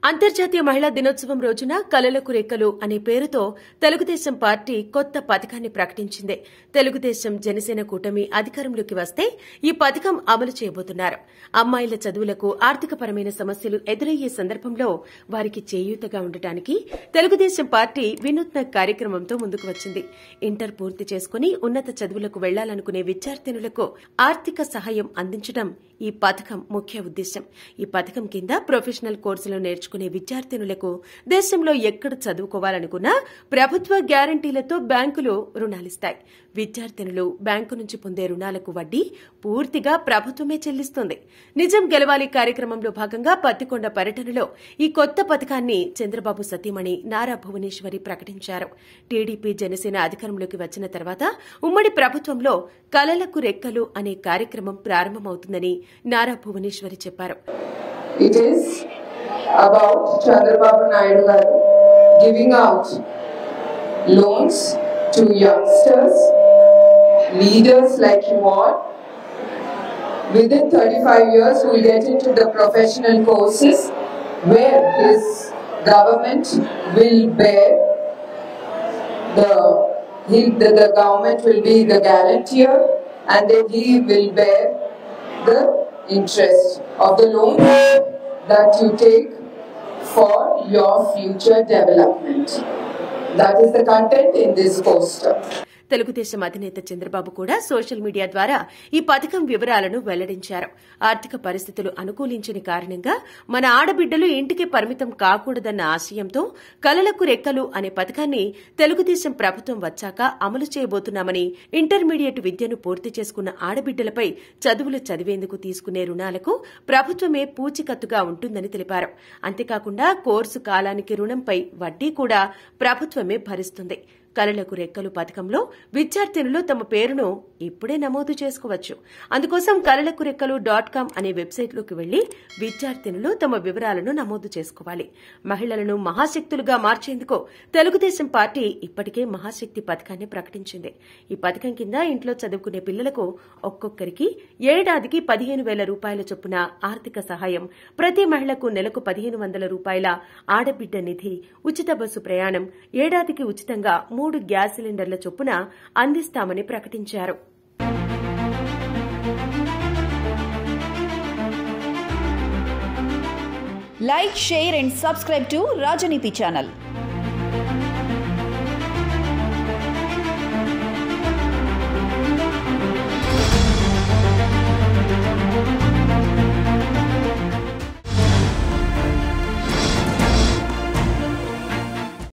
అంతర్జాతీయ మహిళా దినోత్సవం రోజున కలలకు రెక్కలు అనే పేరుతో తెలుగుదేశం పార్టీ కొత్త పథకాన్ని ప్రకటించింది తెలుగుదేశం జనసేన కూటమి అధికారంలోకి వస్తే ఈ పథకం అమలు చేయబోతున్నారు అమ్మాయిల చదువులకు ఆర్థికపరమైన సమస్యలు ఎదురయ్యే సందర్భంలో వారికి చేయూతగా ఉండటానికి తెలుగుదేశం పార్టీ వినూత్న కార్యక్రమంతో ముందుకు వచ్చింది ఇంటర్ పూర్తి చేసుకుని ఉన్నత చదువులకు వెళ్లాలనుకునే విద్యార్థినులకు ఆర్థిక సహాయం అందించడం ఈ పథకం ముఖ్య ఉద్దేశం ఈ పథకం కింద ప్రొఫెషనల్ కోర్సులు నేర్చుకునే విద్యార్థినులకు దేశంలో ఎక్కడ చదువుకోవాలనుకున్నా ప్రభుత్వ గ్యారంటీలతో బ్యాంకులు రుణాలిస్తాయి విద్యార్థినులు బ్యాంకు నుంచి పొందే రుణాలకు వడ్డీ పూర్తిగా ప్రభుత్వమే చెల్లిస్తుంది నిజం గెలవాలి కార్యక్రమంలో భాగంగా పత్తికొండ పర్యటనలో ఈ కొత్త పథకాన్ని చంద్రబాబు సతీమణి నారా భువనేశ్వరి ప్రకటించారు టీడీపీ జనసేన అధికారంలోకి వచ్చిన తర్వాత ఉమ్మడి ప్రభుత్వంలో కలలకు రెక్కలు అనే కార్యక్రమం ప్రారంభమవుతుందని నారా భువనేశ్వరి చెప్పారు It is about Chandrababu Naidu garu giving out loans to youngsters, leaders like you all. Within 35 years, will get into the professional courses where his government will bear the, he, the, the government will be the guarantor and then he will bear the interest of the loan that you take for your future development. That is the content in this poster. Telugu Desam అధినేత చంద్రబాబు కూడా social media ద్వారా ఈ పథకం వివరాలను వెల్లడించారు ఆర్థిక పరిస్థితులు అనుకూలించని కారణంగా మన ఆడబిడ్డలు ఇంటికి పరిమితం కాకూడదన్న ఆశయంతో కలలకు రెక్కలు అనే పథకాన్ని తెలుగుదేశం ప్రభుత్వం వచ్చాక అమలు చేయబోతున్నామని ఇంటర్మీడియట్ విద్యను పూర్తి చేసుకున్న ఆడబిడ్డలపై చదువులు చదివేందుకు తీసుకునే రుణాలకు ప్రభుత్వమే పూచికత్తుగా ఉంటుందని తెలిపారు అంతేకాకుండా కోర్సు కాలానికి రుణంపై వడ్డీ కూడా ప్రభుత్వమే భరిస్తుంది కలలకు రెక్కలు పథకంలో విద్యార్థినులు తమ పేరును ఇప్పుడే నమోదు చేసుకోవచ్చు అందుకోసం కలలకు రెక్కలు డాట్ కామ్ అనే వెబ్సైట్లోకి వెళ్లి విద్యార్థినులు తమ వివరాలను నమోదు చేసుకోవాలి మహిళలను మహాశక్తులుగా మార్చేందుకు తెలుగుదేశం పార్టీ ఇప్పటికే మహాశక్తి పథకాన్ని ప్రకటించింది ఈ పథకం కింద ఇంట్లో చదువుకునే పిల్లలకు ఒక్కొక్కరికి ఏడాదికి పదిహేను వేల రూపాయల చొప్పున ఆర్థిక సహాయం ప్రతి మహిళకు నెలకు పదిహేను వందల రూపాయల ఆడబిడ్డ నిధి ఉచిత బస్సు ప్రయాణం ఏడాదికి ఉచితంగా మూడు గ్యాస్ సిలిండర్ల చొప్పున అందిస్తామని ప్రకటించారు Like, share, and subscribe to Rajaniti channel.